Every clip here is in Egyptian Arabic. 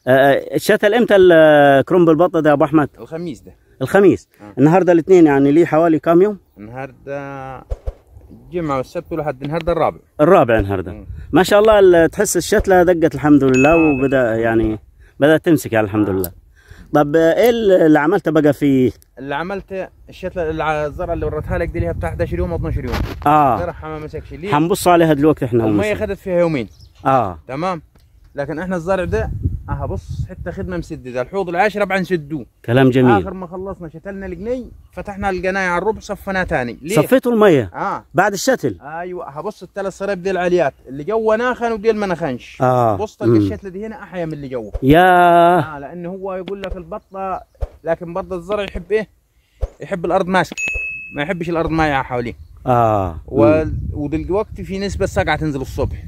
آه، الشتل امتى الكرنب البطه ده يا ابو احمد الخميس ده الخميس آه. النهارده الاثنين يعني ليه حوالي كام يوم النهارده الجمعه والسبت والحد النهارده الرابع الرابع النهارده مم. ما شاء الله ال- تحس الشتله دقت الحمد لله آه، وبدا يعني بدات تمسك يعني الحمد لله طب آه، ايه اللي عملته بقى فيه اللي عملت الشتله الع- الزرعه اللي وريتها لك دي لها بتاع 11 يوم او 12 يوم اه زرعها ما مسكش ليه حنبص عليها دلوقتي احنا الميه ونمسك. خدت فيها يومين اه تمام لكن احنا الزرع ده اها بص حتى خدمه مسدده الحوض العاشره بعد نسدوه كلام جميل اخر ما خلصنا شتلنا الجني فتحنا القنايه على الربع صفناه ثاني ليه؟ صفيتوا الميه اه بعد الشتل ايوه هبص الثلاث صريب دي العليات اللي جوا ناخن ودي ما نخنش اه بص تلقى مم. الشتله دي هنا احيا من اللي جوا يا اه لانه هو يقول لك البطه لكن برضه الزرع يحب ايه؟ يحب الارض ماسك ما يحبش الارض مايعه حواليه اه و... ودلوقتي في نسبه سقعه تنزل الصبح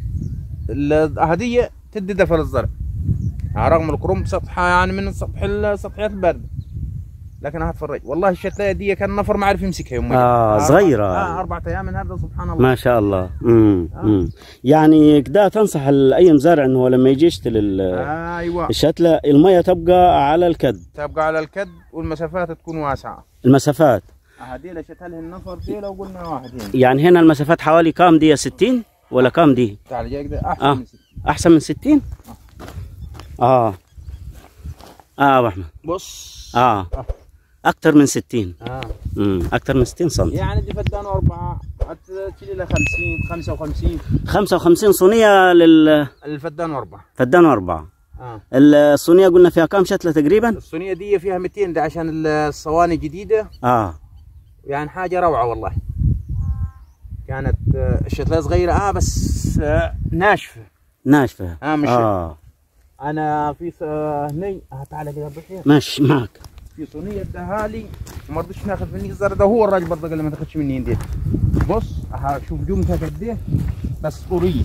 الهديه تدي دفى للزرع على رغم الكرنب سطحها يعني من السطح السطحيات البارده لكن هتفرج والله الشتلايه دي كان نفر ما عرف يمسكها يوم آه، صغيرة. اه اربع ايام من هذا سبحان الله ما شاء الله امم آه. امم يعني كده تنصح ال- اي مزارع انه لما يجي يشتري ال- ايوه الشتله الميه تبقى على الكد تبقى على الكد والمسافات تكون واسعه المسافات هذه شتلها النفر دي لو قلنا واحد هنا يعني هنا المسافات حوالي كام دي 60 ولا كام دي تعال جايك ده احسن آه. من ست. احسن من 60 اه اه ابو احمد بص اه اكثر من 60 اه امم اكثر من 60 سم يعني دي فدان اربعه تشيل لها 50 55 55 صينيه للفدان الفدان اربعه اربعه اه الصينيه قلنا فيها كام شتله تقريبا الصينيه دي فيها 200 ده عشان الصواني جديده اه يعني حاجه روعه والله كانت آه، الشتله صغيره اه بس آه، ناشفه ناشفه اه مش اه انا في س- آه، هني آه تعال كده بخير ماشي معك في صينيه اداها وما رضيش ناخذ مني الزر ده هو الراجل برضه قال لي ما تاخذش مني هندي بص ها شوف جمتها قد ايه بس طريه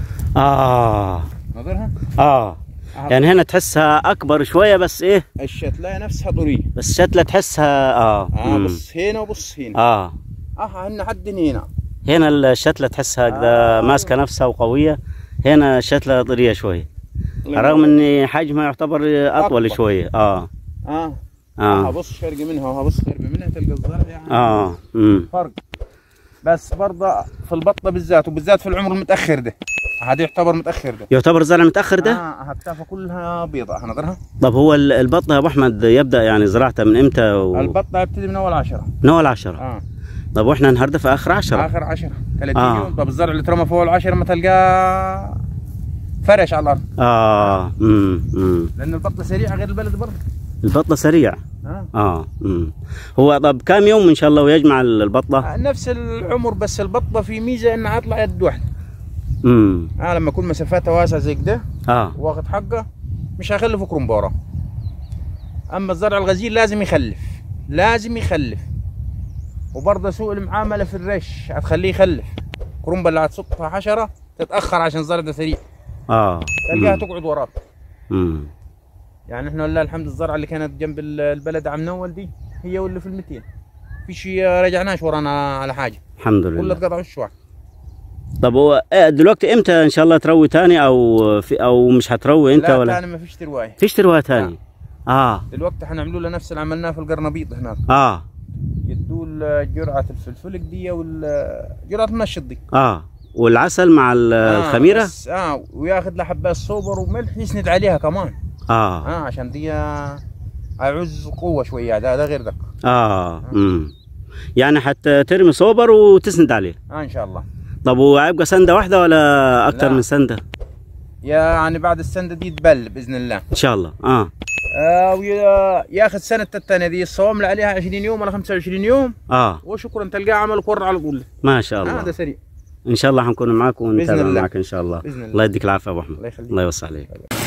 اه نظرها اه يعني هنا تحسها اكبر شويه بس ايه الشتلايه نفسها طريه بس شتله تحسها اه اه مم. بص هنا وبص هنا اه اه هن حد هنا هنا الشتله تحسها كده آه. ماسكه نفسها وقويه هنا الشتله طريه شويه رغم ان حجمها يعتبر اطول أكبر. شويه اه اه اه اه بص فرق منها وها بص فرق منها تلقى الزرع يعني اه امم فرق بس برضه في البطه بالذات وبالذات في العمر المتاخر ده هذا يعتبر متاخر ده يعتبر زرع متاخر ده اه هكتافها كلها بيضاء هنظرها طب هو ال- البطه يا ابو احمد يبدا يعني زراعته من امتى و... البطه يبتدي من اول عشرة من اول عشرة اه طب واحنا النهارده في اخر عشرة اخر عشرة 30 آه. يوم طب الزرع اللي ترمى فوق العشرة ما تلقاه فرش على الارض اه امم امم لان البطه سريعه غير البلد برضه البطه سريع آه. اه امم هو طب كم يوم ان شاء الله ويجمع البطه آه، نفس العمر بس البطه في ميزه انها اطلع يد واحده امم آه لما يكون مسافاتها واسعه زي كده اه واخد حقه مش هيخلف كرنبوره اما الزرع الغزير لازم يخلف لازم يخلف وبرضه سوء المعامله في الرش هتخليه يخلف كرنبه اللي هتصطها حشره تتاخر عشان الزرع ده سريع اه تلقاها تقعد وراك امم يعني احنا لله الحمد الزرعه اللي كانت جنب ال- البلد عم نول دي هي واللي في ال 200 فيش رجعناش ورانا على حاجه الحمد كلها لله اتقطعوا الشوع طب هو إيه دلوقتي امتى ان شاء الله تروي تاني او في او مش هتروي انت لا ولا تاني ما فيش تروايه فيش تروي تاني اه دلوقتي حنعملوا له نفس اللي عملناه في القرنبيط هناك اه يدوا له جرعه الفلفلك دي وال جرعه المنشط دي اه والعسل مع ال- آه، الخميره بس اه وياخذ له حبات صوبر وملح يسند عليها كمان اه اه عشان دي آه، اعوز قوه شويه ده, ده غير ذاك اه امم يعني حتى ترمي صوبر وتسند عليه اه ان شاء الله طب وهيبقى سنده واحده ولا اكثر لا. من سنده يعني بعد السنه دي تبل باذن الله ان شاء الله اه آه ويا- ياخذ سنه الثانيه دي الصوم اللي عليها 20 يوم ولا 25 يوم اه وشكرا تلقاه عمل كور على طول ما شاء هذا الله آه سريع ان شاء الله حنكون معاك ونتابع بإذن الله. معك ان شاء الله بإذن الله. الله يديك العافيه يا ابو احمد الله يخليك الله يوسع عليك